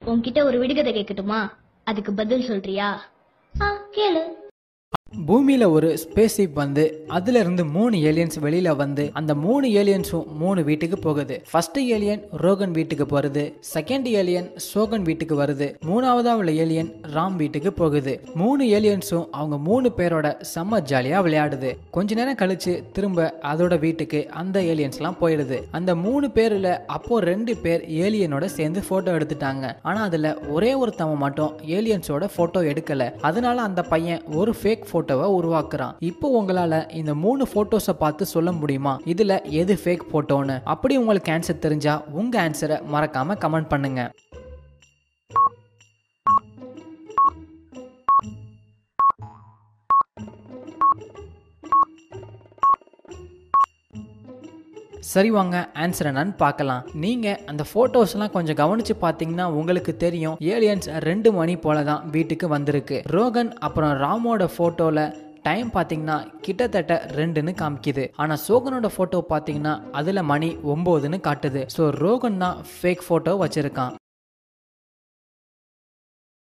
உன்கிட்ட ஒரு விடுகதை கேட்கட்டுமா அதுக்கு பதில் சொல்றியா ஆ கேளு பூமியில ஒரு ஸ்பேஸ்ஷிப் வந்து அதுல இருந்து மூணு ஏலியன்ஸ் வெளியில வந்து அந்த மூணு ஏலியன்ஸும் மூணு வீட்டுக்கு போகுது ஃபர்ஸ்ட் ஏலியன் ரோகன் வீட்டுக்கு போறது செகண்ட் ஏலியன் சோகன் வீட்டுக்கு வருது மூணாவதா உள்ள ஏலியன் ராம் வீட்டுக்கு போகுது மூணு ஏலியன்ஸும் அவங்க மூணு பேரோட செம்ம ஜாலியா விளையாடுது கொஞ்ச நேரம் கழிச்சு திரும்ப அதோட வீட்டுக்கு அந்த ஏலியன்ஸ்லாம் போயிடுது அந்த மூணு பேர்ல அப்போ ரெண்டு பேர் ஏலியனோட சேர்ந்து போட்டோ எடுத்துட்டாங்க ஆனா அதுல ஒரே ஒருத்தவன் மட்டும் ஏலியன்ஸோட போட்டோ எடுக்கல அதனால அந்த பையன் ஒரு ஃபேக் போட்டோவை உருவாக்குறான் இப்போ உங்களால இந்த மூணு போட்டோஸை பார்த்து சொல்ல முடியுமா இதுல எது ஃபேக் போட்டோன்னு அப்படி உங்களுக்கு ஆன்சர் தெரிஞ்சா உங்க ஆன்சரை மறக்காம கமெண்ட் பண்ணுங்க சரி வாங்க ஆன்சர் என்னன்னு பார்க்கலாம் நீங்க அந்த போட்டோஸ்லாம் கொஞ்சம் கவனிச்சு பார்த்தீங்கன்னா உங்களுக்கு தெரியும் ஏலியன்ஸ் ரெண்டு மணி போல தான் வீட்டுக்கு வந்திருக்கு ரோகன் அப்புறம் ராமோட போட்டோல டைம் பார்த்தீங்கன்னா கிட்டத்தட்ட ரெண்டுன்னு காமிக்குது ஆனால் சோகனோட ஃபோட்டோ பார்த்தீங்கன்னா அதில் மணி ஒம்போதுன்னு காட்டுது ஸோ ரோகன் தான் ஃபேக் ஃபோட்டோ வச்சிருக்கான்